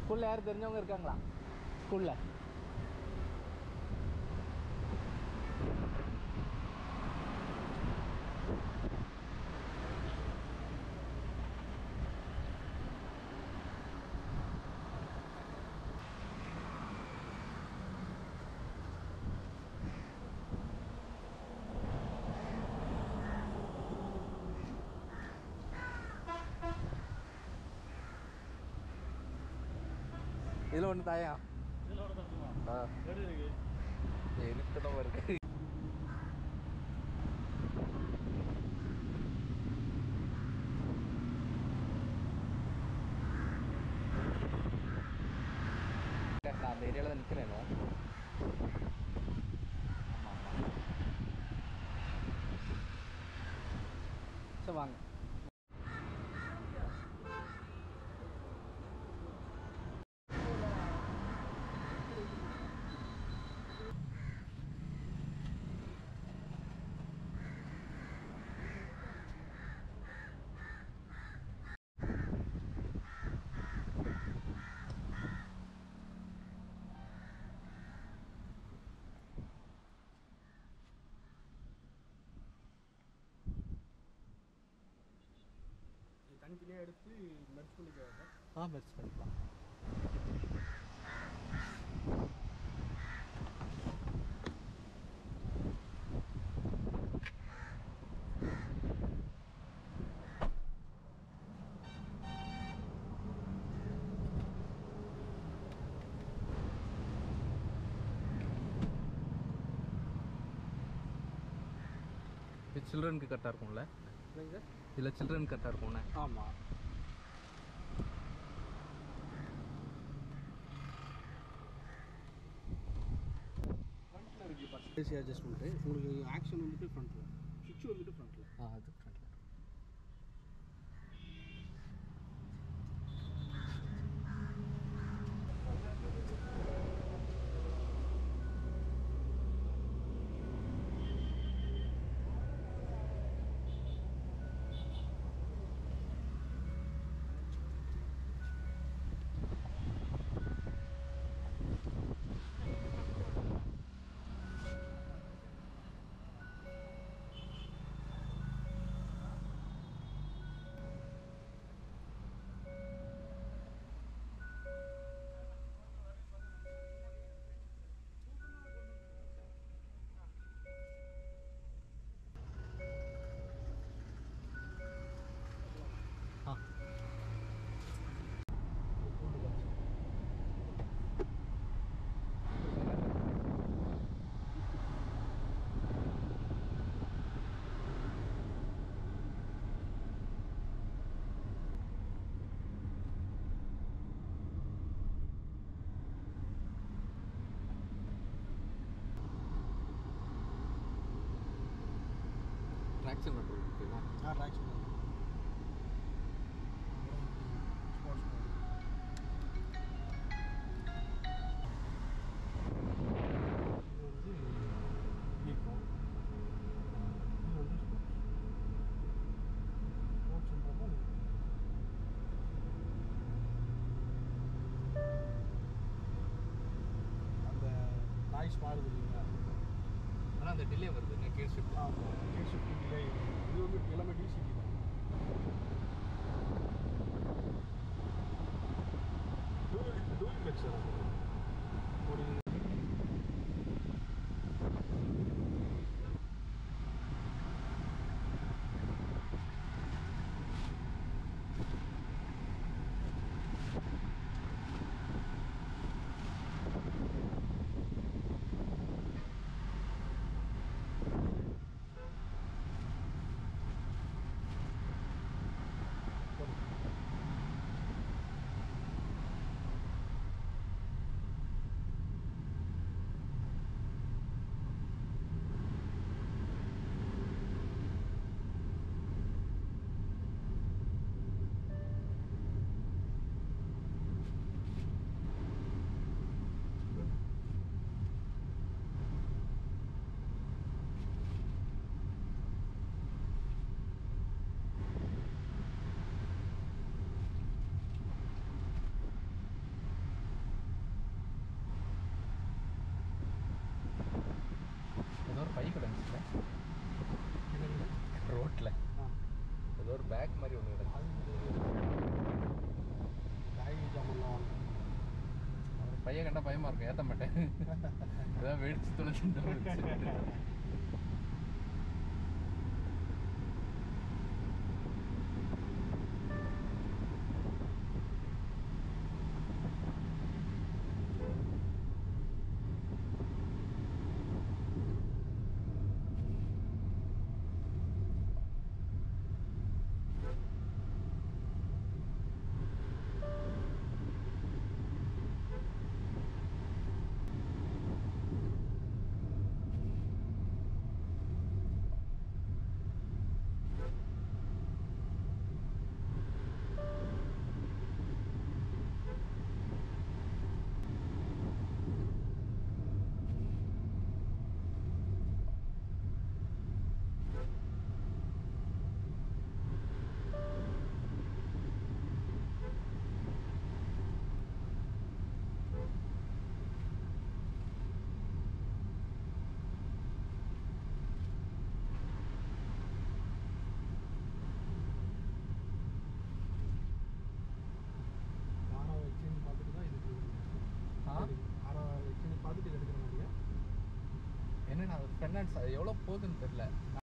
ஸ்கூலில் யாரும் தெரிஞ்சவங்க இருக்காங்களா ஸ்கூலில் இதில் ஒன்று தாயா ஆ எனக்கு தான் இருக்கு நான் அந்த ஏரியாவில் தான் நிற்கிறேன் சரி வாங்க தனித்தனியாக எடுத்து மெர்ச் பண்ணிக்கிறாங்க ஆ மெர்ச் பண்ணிக்கலாம் இது சில்ட்ரனுக்கு கரெக்டாக இருக்கும்ல இதில் சில்ட்ரன் கரெக்டாக இருக்கும்ண்ணே ஆமாம் ஃப்ரண்ட்டில் இருக்குது பஸ் ஏசி அட்ஜஸ்ட்மெண்ட்டு உங்களுக்கு ஆக்ஷன் வந்துட்டு ஃப்ரண்ட்டில் சுவிட்ச் வந்துட்டு ஃப்ரண்ட்டில் ஆ அது ஃப்ரண்ட்டில் ஆ ட்ராக்ஷன் கண்ட்ரோல் இருக்குங்களா ஆ ட்ராக்ஷன் ஸ்போர்ட்ஸ் மோட் இது வந்து ஈக்கோ இது வந்து ஸ்போர்ட்ஸ் ஸ்போர்ட்ஸ்ன்றப்போ அந்த நாய்ஸ் மாறுது இல்லைங்களா ஆனால் அந்த டிலே வருது கீழ் ஷிஃப்ட் ஆமாம் கீழ் ஷிஃப்டிங் டிலே இது வந்து எல்லாமே டிசிடி தான் டூல் டூல் மிக்சர் ஒரு கண்டா பயமா இருக்கும் ஏத்த மாட்டேன் ஏதாவது வெடிச்சு தொலைச்சு ஆறாவது வச்சுன்னு பார்த்துட்டு தான் இதுக்கு ஆ? ஆறாவது வச்சுன்னு பார்த்துட்டு இது எடுக்கிற மாதிரியா என்ன நான் ஃபைனான்ஸ் அது எவ்வளோ போகுதுன்னு தெரியல